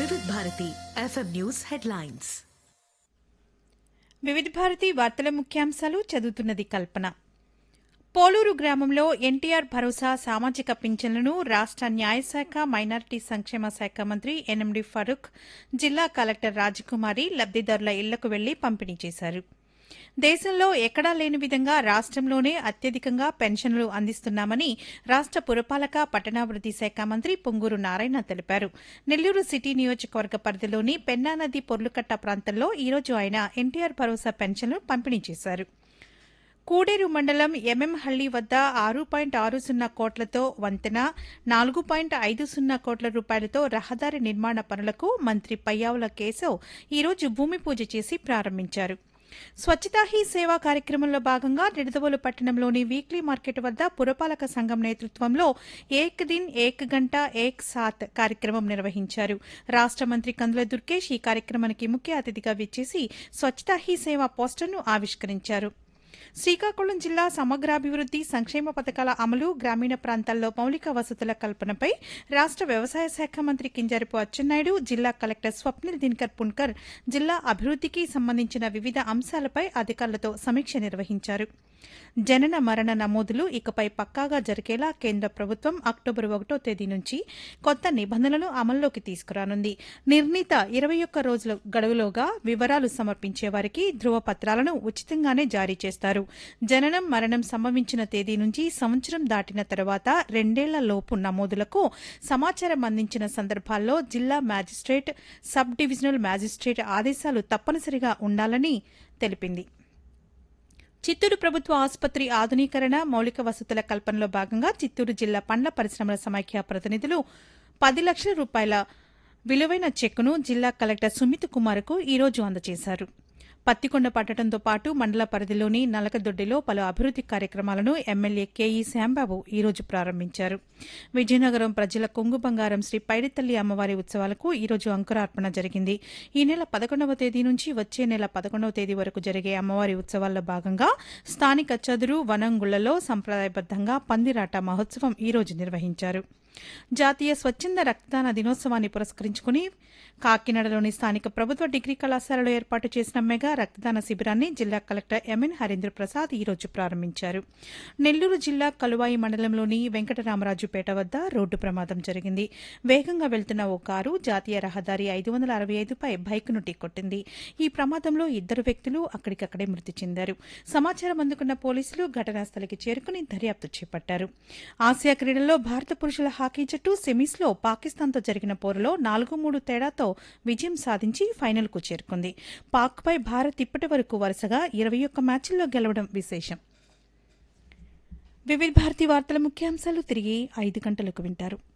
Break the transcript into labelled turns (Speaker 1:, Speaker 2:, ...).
Speaker 1: వివిధ Bharati FM news headlines
Speaker 2: వివిధ భారతి వార్తల ముఖ్యాంశాలు చదువుతున్నది కల్పన పోలూరు గ్రామంలో ఎన్టీఆర్ భరోసా సామాజిక పింఛన్లను రాష్ట న్యాయశాఖ మైనారిటీ సంక్షేమ శాఖ మంత్రి ఎన్ఎండి ఫరూక్ జిల్లా కలెక్టర్ రాజకుమారి లబ్దిదారుల ఇళ్లకు వెళ్లి పంపిణీ చేశారు దేశంలో ఎక్కడా లేని విధంగా రాష్టంలోనే అత్యధికంగా పెన్షన్లు అందిస్తున్నామని రాష్ట పురపాలక పట్టణాభివృద్ది శాఖ మంత్రి పొంగూరు నారాయణ తెలిపారు నెల్లూరు సిటీ నియోజకవర్గ పరిధిలోని పెన్నా నది పొర్లుకట్ట ప్రాంతంలో ఈరోజు ఆయన ఎన్టీఆర్ భరోసా పెన్షన్లు పంపిణీ చేశారు కూడేరు మండలం ఎంఎంహళ్లి వద్ద ఆరు పాయింట్ ఆరు సున్నా కోట్లతో వంతెన నాలుగు పాయింట్ ఐదు సున్నా కోట్ల రూపాయలతో రహదారి నిర్మాణ పనులకు మంత్రి పయ్యావుల కేశవ్ ఈరోజు భూమి పూజ చేసి ప్రారంభించారు స్వచ్ఛతా హీ సేవా కార్యక్రమంలో భాగంగా నిడదవోలు పట్టణంలోని వీక్లీ మార్కెట్ వద్ద పురపాలక సంఘం నేతృత్వంలో ఏక్ దిన్ ఏక్ గంట ఏక్ సాత్ కార్యక్రమం నిర్వహించారు రాష్ట మంత్రి కందుల దుర్గేష్ ఈ కార్యక్రమానికి ముఖ్య అతిథిగా విచ్చేసి స్వచ్ఛతా హీ సేవా పోస్టర్ను ఆవిష్కరించారు శ్రీకాకుళం జిల్లా సమగ్రాభివృద్ది సంక్షేమ పథకాల అమలు గ్రామీణ ప్రాంతాల్లో మౌలిక వసతుల కల్పనపై రాష్ట వ్యవసాయ శాఖ మంత్రి కింజరపు అచ్చెన్నాయుడు జిల్లా కలెక్టర్ స్వప్నిల్ దినకర్ పున్కర్ జిల్లా అభివృద్దికి సంబంధించిన వివిధ అంశాలపై అధికారులతో సమీక్ష నిర్వహించారు జనన మరణ నమోదులు ఇకపై పక్కాగా జరిగేలా కేంద్ర ప్రభుత్వం అక్టోబర్ ఒకటో తేదీ నుంచి కొత్త నిబంధనలు అమల్లోకి తీసుకురానుంది నిర్ణీత ఇరవై ఒక్క రోజుల గడువులోగా వివరాలు సమర్పించే వారికి ధృవపత్రాలను ఉచితంగానే జారీ చేస్తారు జననం మరణం సంభవించిన తేదీ నుంచి సంవత్సరం దాటిన తర్వాత రెండేళ్ల లోపు నమోదులకు సమాచారం అందించిన సందర్భాల్లో జిల్లా మ్యాజిస్ట్రేట్ సబ్ డివిజనల్ మ్యాజిస్ట్రేట్ ఆదేశాలు తప్పనిసరిగా ఉండాలని తెలిపింది చిత్తూరు ప్రభుత్వ ఆసుపత్రి ఆధునీకరణ మౌలిక వసతుల కల్పనలో భాగంగా చిత్తూరు జిల్లా పండ్ల పరిశ్రమల సమైక్య ప్రతినిధులు పది లక్షల రూపాయల విలువైన చెక్కును జిల్లా కలెక్టర్ సుమిత్ కుమార్కు ఈరోజు అందజేశారు పత్తికొండ పట్టడంతో పాటు మండల పరిధిలోని నలకదొడ్డిలో పలు అభివృద్ది కార్యక్రమాలను ఎమ్మెల్యే కేఈ శాంబాబు ఈరోజు ప్రారంభించారు విజయనగరం ప్రజల కొంగు బంగారం శ్రీ పైడితల్లి అమ్మవారి ఉత్సవాలకు ఈరోజు అంకురార్పణ జరిగింది ఈ నెల పదకొండవ తేదీ నుంచి వచ్చే నెల పదకొండవ తేదీ వరకు జరిగే అమ్మవారి ఉత్సవాల్లో భాగంగా స్థానిక చదురు వనంగుళ్లలో సంప్రదాయబద్దంగా పందిరాట మహోత్సవం ఈరోజు నిర్వహించారు జాతీయ స్వచ్ఛంద రక్తదాన దినోత్సవాన్ని పురస్కరించుకుని కాకినాడలోని స్థానిక ప్రభుత్వ డిగ్రీ కళాశాలలో ఏర్పాటు చేసిన మెగా రక్తదాన శిబిరాన్ని జిల్లా కలెక్టర్ ఎంఎన్ హరీంద్ర ప్రసాద్ ఈరోజు ప్రారంభించారు నెల్లూరు జిల్లా కలువాయి మండలంలోని వెంకటరామరాజుపేట వద్ద రోడ్డు ప్రమాదం జరిగింది వేగంగా వెళ్తున్న ఓ కారు జాతీయ రహదారి ఐదు వందల అరవై ఐదుపై బైక్ను ఢీకొట్టింది ఈ ప్రమాదంలో ఇద్దరు వ్యక్తులు అక్కడికక్కడే మృతి చెందారు సమాచారం అందుకున్న పోలీసులు ఘటనా స్థలికి చేరుకుని దర్యాప్తు చేపట్టారు ఆసియా క్రీడల్లో భారత పురుషుల హాకీ జట్టు సెమీస్లో పాకిస్తాన్తో జరిగిన పోరులో నాలుగు మూడు తేడాతో విజయం సాధించి ఫైనల్కు చేరుకుంది పాక్పై భారత్ ఇప్పటి వరకు వరుసగా ఇరవై ఒక్క మ్యాచ్ల్లో గెలవడం విశేషం వివిధ భారతి వార్తల ముఖ్యాంశాలు తిరిగి ఐదు గంటలకు వింటారు